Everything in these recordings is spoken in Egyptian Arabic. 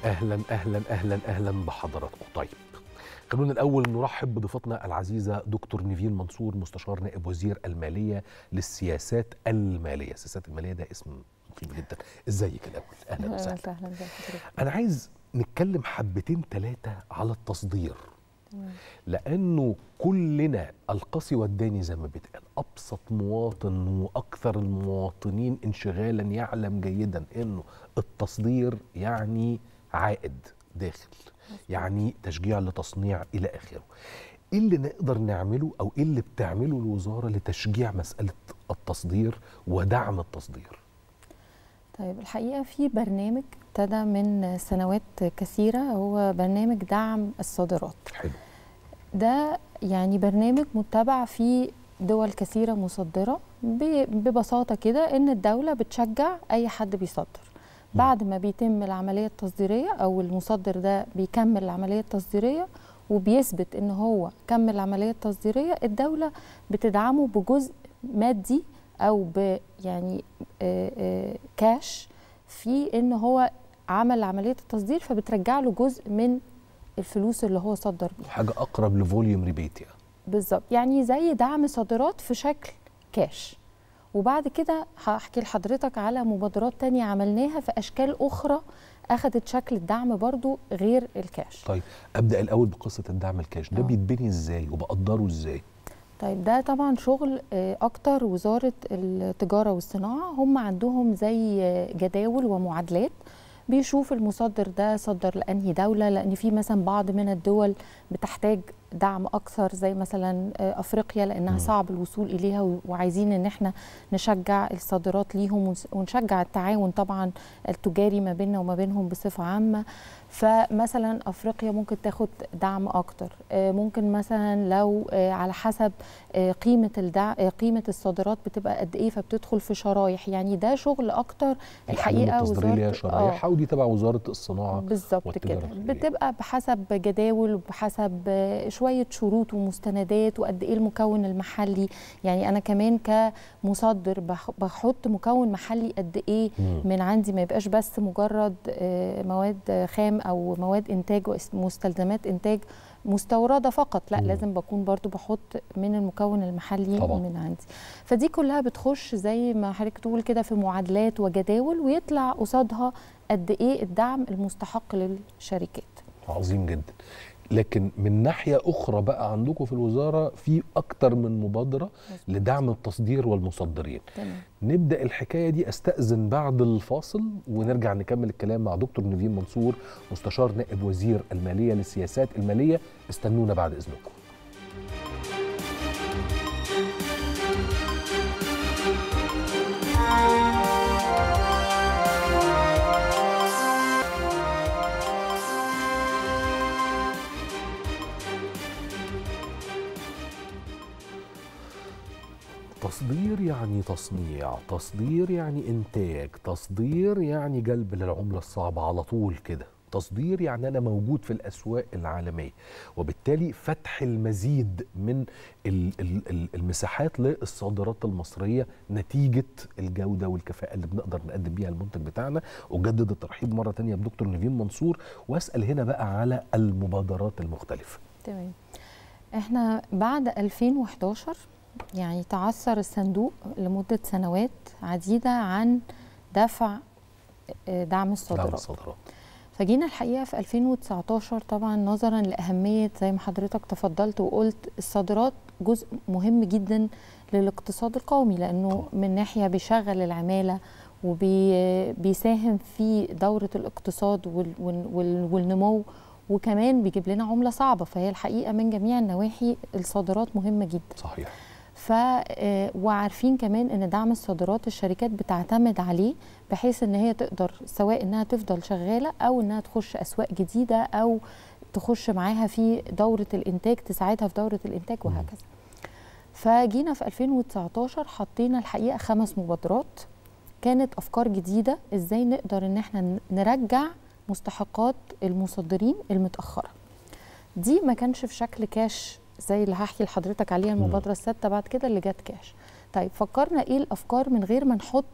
اهلا اهلا اهلا اهلا بحضراتكم طيب خلونا الاول نرحب بضيفتنا العزيزه دكتور نيفين منصور مستشار نائب وزير الماليه للسياسات الماليه السياسات الماليه ده اسم مفيد جدا ازيك الاول اهلا وسهلا وسهلا بك حضرتك انا عايز نتكلم حبتين ثلاثه على التصدير لانه كلنا القصي والداني زي ما بيتقال ابسط مواطن واكثر المواطنين انشغالا يعلم جيدا انه التصدير يعني عائد داخل يعني تشجيع لتصنيع الى اخره ايه اللي نقدر نعمله او ايه اللي بتعمله الوزاره لتشجيع مساله التصدير ودعم التصدير طيب الحقيقه في برنامج ابتدى من سنوات كثيره هو برنامج دعم الصادرات حلو ده يعني برنامج متبع في دول كثيره مصدره ب- ببساطه كده ان الدوله بتشجع اي حد بيصدر بعد ما بيتم العمليه التصديريه او المصدر ده بيكمل العمليه التصديريه وبيثبت ان هو كمل العمليه التصديريه الدوله بتدعمه بجزء مادي او ب يعني آه، آه، كاش في ان هو عمل عمليه التصدير فبترجع له جزء من الفلوس اللي هو صدر بيها حاجه اقرب لفوليوم ريبيت يعني بالظبط يعني زي دعم صادرات في شكل كاش وبعد كده هحكي لحضرتك على مبادرات تانية عملناها في أشكال أخرى أخذت شكل الدعم برضو غير الكاش طيب ابدا الاول بقصه الدعم الكاش ده آه. بيتبني ازاي وبقدره ازاي طيب ده طبعا شغل آه، اكتر وزاره التجاره والصناعه هم عندهم زي آه، جداول ومعادلات بيشوف المصدر ده صدر لانهي دوله لان في مثلا بعض من الدول بتحتاج دعم اكثر زي مثلا آه، افريقيا لانها مم. صعب الوصول اليها و- وعايزين ان احنا نشجع الصادرات ليهم ونس- ونشجع التعاون طبعا التجاري ما بيننا وما بينهم بصفه عامه فمثلا افريقيا ممكن تاخد دعم اكتر آه، ممكن مثلا لو آه، على حسب آه، قيمه الدع... آه، قيمه الصادرات بتبقى قد ايه فبتدخل في شرايح يعني ده شغل اكتر الحقيقه التصديريه ليها وزاره شرايح ودي تبع وزاره الصناعه بالظبط والتجارة كده الخارجية. بتبقى بحسب جداول وبحسب آه، شويه شروط ومستندات وقد ايه المكون المحلي يعني انا كمان كمصدر بح- بحط مكون محلي قد ايه مم. من عندي ما يبقاش بس مجرد آه، مواد خام او مواد انتاج ومستلزمات انتاج مستورده فقط لا مم. لازم بكون برضو بحط من المكون المحلي طبعاً. من عندي فدي كلها بتخش زي ما حضرتك تقول كده في معادلات وجداول ويطلع قصادها قد ايه الدعم المستحق للشركات عظيم جدا لكن من ناحيه اخرى بقى عندكم في الوزاره في اكتر من مبادره مظبوط. لدعم التصدير والمصدرين تمام نبدا الحكايه دي استاذن بعد الفاصل ونرجع نكمل الكلام مع دكتور نيفين منصور مستشار نائب وزير الماليه للسياسات الماليه استنونا بعد اذنكم تصدير يعني تصنيع تصدير يعني انتاج تصدير يعني جلب للعمله الصعبه على طول كده تصدير يعني انا موجود في الاسواق العالميه وبالتالي فتح المزيد من ال- ال- ال- المساحات للصادرات المصريه نتيجه الجوده والكفاءه اللي بنقدر نقدم بيها المنتج بتاعنا اجدد الترحيب مره تانية بدكتور نيفين منصور واسال هنا بقى على المبادرات المختلفه تمام احنا بعد 2011 يعني تعثر الصندوق لمدة سنوات عديدة عن دفع آه، دعم دعم الصادرات الصادرات فجينا الحقيقة في 2019 طبعا نظرا لأهمية زي ما حضرتك تفضلت وقلت الصادرات جزء مهم جدا للاقتصاد القومي لأنه طبعاً. من ناحية بيشغل العمالة وبيساهم في دورة الاقتصاد وال- وال- وال- والنمو وكمان بيجيب لنا عملة صعبة فهي الحقيقة من جميع النواحي الصادرات مهمة جدا صحيح ف آه، وعارفين كمان ان دعم الصادرات الشركات بتعتمد عليه بحيث ان هي تقدر سواء انها تفضل شغاله او انها تخش اسواق جديده او تخش معاها في دوره الانتاج تساعدها في دوره الانتاج مم. وهكذا. فجينا في 2019 حطينا الحقيقه خمس مبادرات كانت افكار جديده ازاي نقدر ان احنا نرجع مستحقات المصدرين المتاخره. دي ما كانش في شكل كاش زي اللي هحكي لحضرتك عليها المبادره السادسه بعد كده اللي جت كاش طيب فكرنا ايه الافكار من غير ما نحط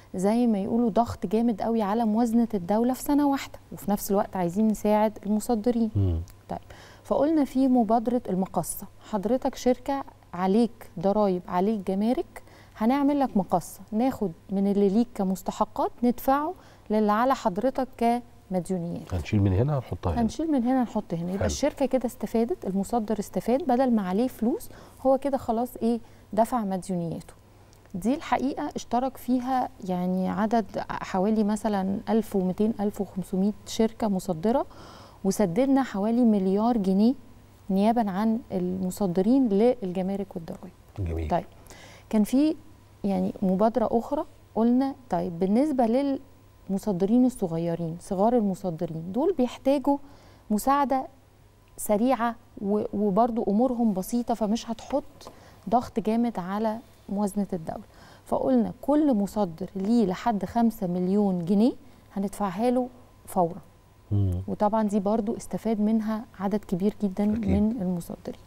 زي ما يقولوا ضغط جامد قوي على موازنه الدوله في سنه واحده وفي نفس الوقت عايزين نساعد المصدرين مم. طيب فقلنا في مبادره المقصه حضرتك شركه عليك ضرايب عليك جمارك هنعمل لك مقصه ناخد من اللي ليك كمستحقات ندفعه للي على حضرتك كمديونيات هنشيل من هنا هنحطها هنا هنشيل من هنا نحط هنا يبقى حلو. الشركه كده استفادت المصدر استفاد بدل ما عليه فلوس هو كده خلاص ايه دفع مديونياته دي الحقيقه اشترك فيها يعني عدد حوالي مثلا 1200 1500 شركه مصدره وسددنا حوالي مليار جنيه نيابا عن المصدرين للجمارك والضرائب جميل طيب كان في يعني مبادرة أخرى قلنا طيب بالنسبة للمصدرين الصغيرين صغار المصدرين دول بيحتاجوا مساعدة سريعة و- وبرضو أمورهم بسيطة فمش هتحط ضغط جامد على موازنة الدولة فقلنا كل مصدر ليه لحد خمسة مليون جنيه هندفعها له فورا مم. وطبعا دي برضو استفاد منها عدد كبير جدا أكيد. أكيد. من المصدرين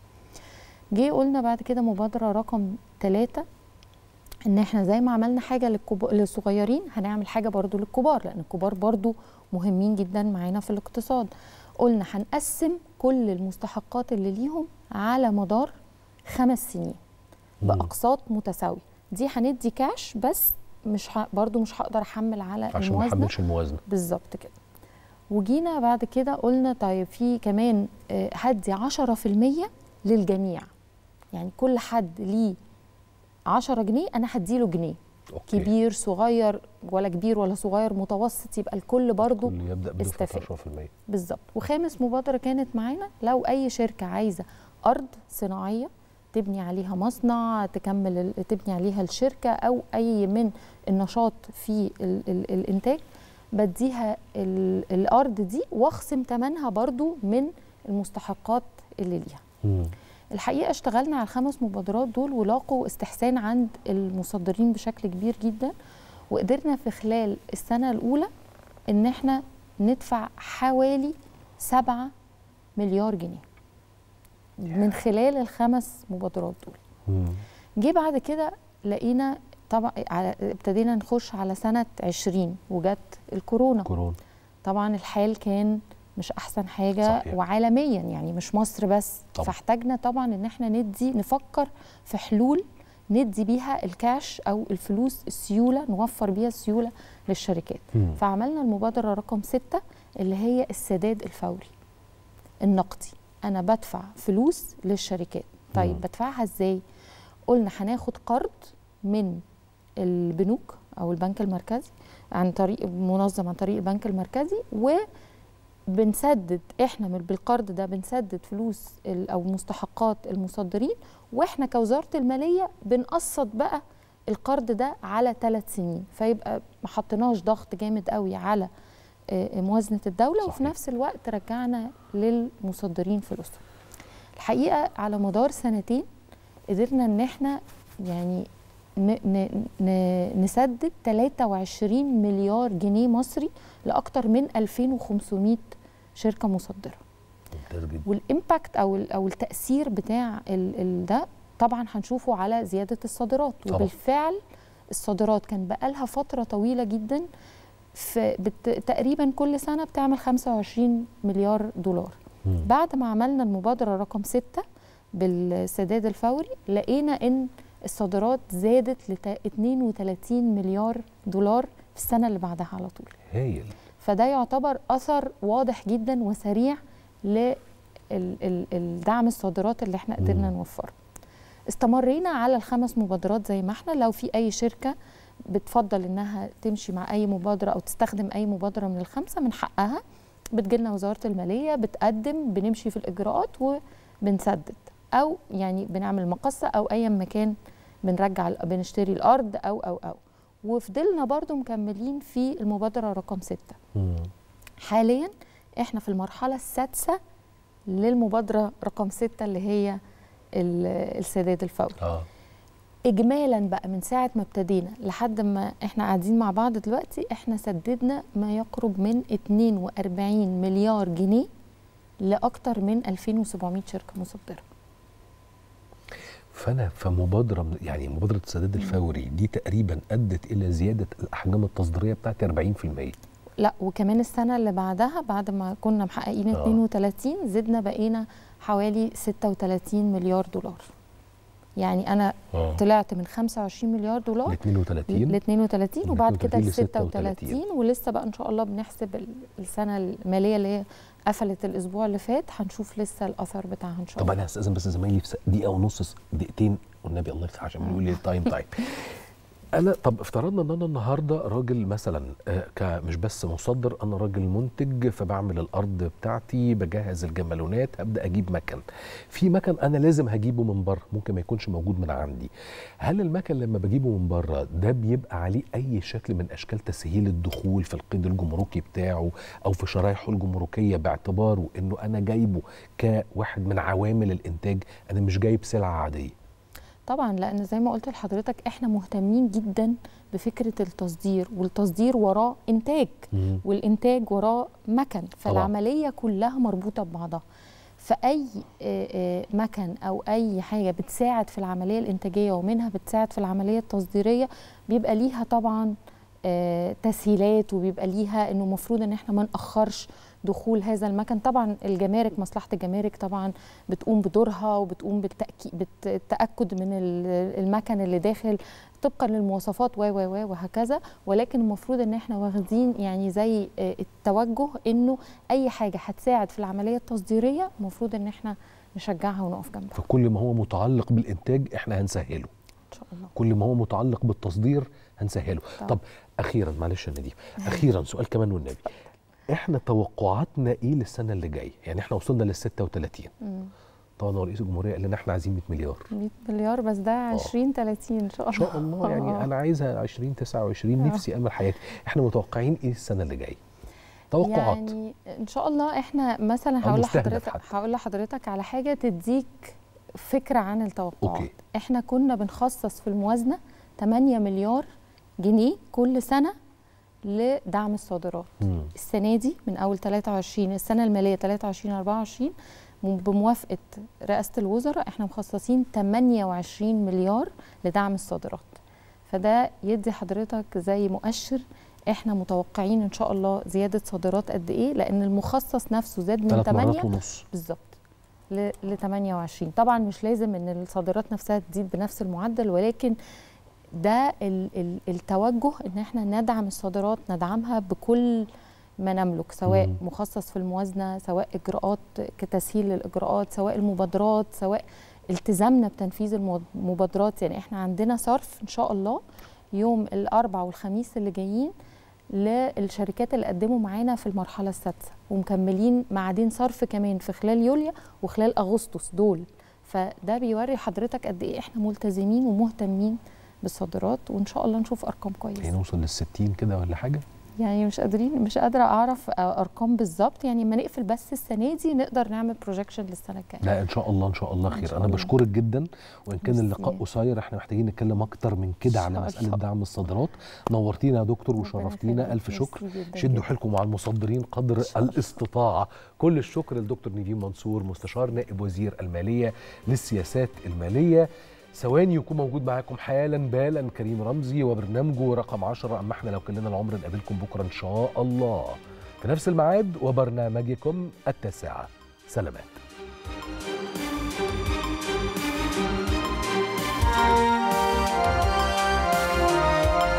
جه قلنا بعد كده مبادرة رقم ثلاثة ان احنا زي ما عملنا حاجة للكب... للصغيرين هنعمل حاجة برضو للكبار لان الكبار برضو مهمين جدا معانا في الاقتصاد قلنا هنقسم كل المستحقات اللي ليهم على مدار خمس سنين مم. باقساط متساويه دي هندي كاش بس مش ه... برضو مش هقدر احمل على عشان ما الموازنه نحملش الموازنه بالظبط كده وجينا بعد كده قلنا طيب في كمان آه، هدي 10% للجميع يعني كل حد ليه 10 جنيه انا هديله جنيه أوكي. كبير صغير ولا كبير ولا صغير متوسط يبقى الكل برضو كل يبدا بنسبه استفاد. 10% بالظبط وخامس مبادرة كانت معانا لو أي شركة عايزة أرض صناعية تبني عليها مصنع تكمل ال- تبني عليها الشركة أو أي من النشاط في ال ال الإنتاج بديها ال الأرض دي واخصم ثمنها برضو من المستحقات اللي ليها مم. الحقيقه اشتغلنا على الخمس مبادرات دول ولاقوا استحسان عند المصدرين بشكل كبير جدا وقدرنا في خلال السنه الاولى ان احنا ندفع حوالي 7 مليار جنيه من خلال الخمس مبادرات دول مم. جه بعد كده لقينا طبعا على ابتدينا نخش على سنه 20 وجت الكورونا كورونا طبعا الحال كان مش احسن حاجه صحيح. وعالميا يعني مش مصر بس طبعا. فاحتاجنا طبعا ان احنا ندي نفكر في حلول ندي بيها الكاش او الفلوس السيوله نوفر بيها السيوله للشركات مم. فعملنا المبادره رقم ستة اللي هي السداد الفوري النقدي انا بدفع فلوس للشركات طيب مم. بدفعها ازاي قلنا هناخد قرض من البنوك او البنك المركزي عن طريق منظم عن طريق البنك المركزي وبنسدد احنا من بالقرض ده بنسدد فلوس ال- او مستحقات المصدرين واحنا كوزاره الماليه بنقسط بقى القرض ده على ثلاث سنين فيبقى ما حطيناش ضغط جامد قوي على آه، موازنه الدوله وفي صحيح. نفس الوقت رجعنا للمصدرين فلوسهم الحقيقه على مدار سنتين قدرنا ان احنا يعني ن ن ن نسدد 23 مليار جنيه مصري لاكثر من 2500 شركه مصدره ممتاز جدا والامباكت او ال- او التاثير بتاع ال ال ده طبعا هنشوفه على زياده الصادرات طبعاً. وبالفعل الصادرات كان بقالها فتره طويله جدا في بت تقريبا كل سنه بتعمل 25 مليار دولار مم. بعد ما عملنا المبادرة رقم ستة بالسداد الفوري لقينا إن الصادرات زادت ل 32 مليار دولار في السنة اللي بعدها على طول هايل فده يعتبر أثر واضح جدا وسريع للدعم الصادرات اللي احنا قدرنا مم. نوفره استمرينا على الخمس مبادرات زي ما احنا لو في أي شركة بتفضل إنها تمشي مع أي مبادرة أو تستخدم أي مبادرة من الخمسة من حقها بتجيلنا وزارة المالية بتقدم بنمشي في الإجراءات وبنسدد أو يعني بنعمل مقصة أو أي مكان بنرجع بنشتري الأرض أو أو أو وفضلنا برضو مكملين في المبادرة رقم ستة مم. حاليا احنا في المرحلة السادسة للمبادرة رقم ستة اللي هي ال- السداد الفوري اه اجمالا بقى من ساعه ما ابتدينا لحد ما احنا قاعدين مع بعض دلوقتي احنا سددنا ما يقرب من 42 مليار جنيه لاكثر من 2700 شركه مصدره فانا في مبادره من- يعني مبادره السداد الفوري دي تقريبا ادت الى زياده الاحجام التصديريه بتاعتي 40% لا وكمان السنه اللي بعدها بعد ما كنا محققين آه. 32 زدنا بقينا حوالي 36 مليار دولار يعني انا اه طلعت من 25 مليار ل دولار 32 ل 32 وبعد كده 32 ل ل 36 ولسه بقى ان شاء الله بنحسب ال- السنه الماليه اللي هي قفلت الاسبوع اللي فات هنشوف لسه الاثر بتاعها ان شاء طب الله انا هستاذن بس زمايلي في س- دقيقه ونص دقيقتين والنبي الله يفتح عشان بيقول لي تايم تايم انا طب افترضنا ان انا النهارده راجل مثلا آه، ك مش بس مصدر انا راجل منتج فبعمل الارض بتاعتي بجهز الجمالونات هبدا اجيب مكن في مكن انا لازم هجيبه من بره ممكن ما يكونش موجود من عندي هل المكن لما بجيبه من بره ده بيبقى عليه اي شكل من اشكال تسهيل الدخول في القيد الجمركي بتاعه او في شرايحه الجمركيه باعتباره انه انا جايبه كواحد من عوامل الانتاج انا مش جايب سلعه عاديه طبعا لان زي ما قلت لحضرتك احنا مهتمين جدا بفكره التصدير والتصدير وراه انتاج مم. والانتاج وراه مكن فالعمليه كلها مربوطه ببعضها فاي آه، آه، مكن او اي حاجه بتساعد في العمليه الانتاجيه ومنها بتساعد في العمليه التصديريه بيبقى ليها طبعا آه، تسهيلات وبيبقى ليها انه المفروض ان احنا ما ناخرش دخول هذا المكن طبعا الجمارك مصلحه الجمارك طبعا بتقوم بدورها وبتقوم بالتاكيد بالتاكد من ال- المكن اللي داخل طبقا للمواصفات و و و وهكذا ولكن المفروض ان احنا واخدين يعني زي آه، التوجه انه اي حاجه هتساعد في العمليه التصديريه المفروض ان احنا نشجعها ونقف جنبها فكل ما هو متعلق بالانتاج احنا هنسهله ان شاء الله كل ما هو متعلق بالتصدير هنسهله طبعا. طب اخيرا معلش يا نديم اخيرا سؤال كمان والنبي احنا توقعاتنا ايه للسنه اللي جايه يعني احنا وصلنا لل 36 مم. طبعا هو رئيس الجمهوريه قال لنا احنا عايزين 100 مليار 100 مليار بس ده 20 30 ان شاء ان الله شاء الله يعني آه. انا عايزها 20 29 نفسي امل حياتي احنا متوقعين ايه السنه اللي جايه توقعات يعني ان شاء الله احنا مثلا هقول مستهدف لحضرتك حتى. هقول لحضرتك على حاجه تديك فكره عن التوقعات أوكي. احنا كنا بنخصص في الموازنه 8 مليار جنيه كل سنه لدعم الصادرات مم. السنه دي من اول 23 السنه الماليه 23 24 م- بموافقه رئاسه الوزراء احنا مخصصين 28 مليار لدعم الصادرات فده يدي حضرتك زي مؤشر احنا متوقعين ان شاء الله زياده صادرات قد ايه لان المخصص نفسه زاد من ثلاث مرات 8 ونص بالظبط ل 28 طبعا مش لازم ان الصادرات نفسها تزيد بنفس المعدل ولكن ده ال ال التوجه ان احنا ندعم الصادرات ندعمها بكل ما نملك سواء مم. مخصص في الموازنه سواء اجراءات كتسهيل للاجراءات سواء المبادرات سواء التزامنا بتنفيذ المو- المبادرات يعني احنا عندنا صرف ان شاء الله يوم الاربع والخميس اللي جايين للشركات اللي قدموا معانا في المرحله السادسه ومكملين معادين صرف كمان في خلال يوليو وخلال اغسطس دول فده بيوري حضرتك قد ايه احنا ملتزمين ومهتمين بالصادرات وان شاء الله نشوف ارقام يعني كويسه نوصل لل 60 كده ولا حاجه يعني مش قادرين مش قادره اعرف آه، ارقام بالظبط يعني ما نقفل بس السنه دي نقدر نعمل بروجكشن للسنه الجايه لا ان شاء الله ان شاء الله إن خير شاء انا الله. بشكرك جدا وان كان ميرسي. اللقاء قصير احنا محتاجين نتكلم اكتر من كده إن على شاء مساله الله. دعم الصادرات نورتينا يا دكتور ربنا وشرفتينا يخليك. الف شكر ميرسي جداً شدوا جداً. حيلكم مع المصدرين قدر شاء الله. الاستطاعه كل الشكر للدكتور نيفين منصور مستشار نائب وزير الماليه للسياسات الماليه ثواني يكون موجود معاكم حالا بالا كريم رمزي وبرنامجه رقم 10 اما احنا لو كلنا العمر نقابلكم بكره ان شاء الله في نفس الميعاد وبرنامجكم التاسعه سلامات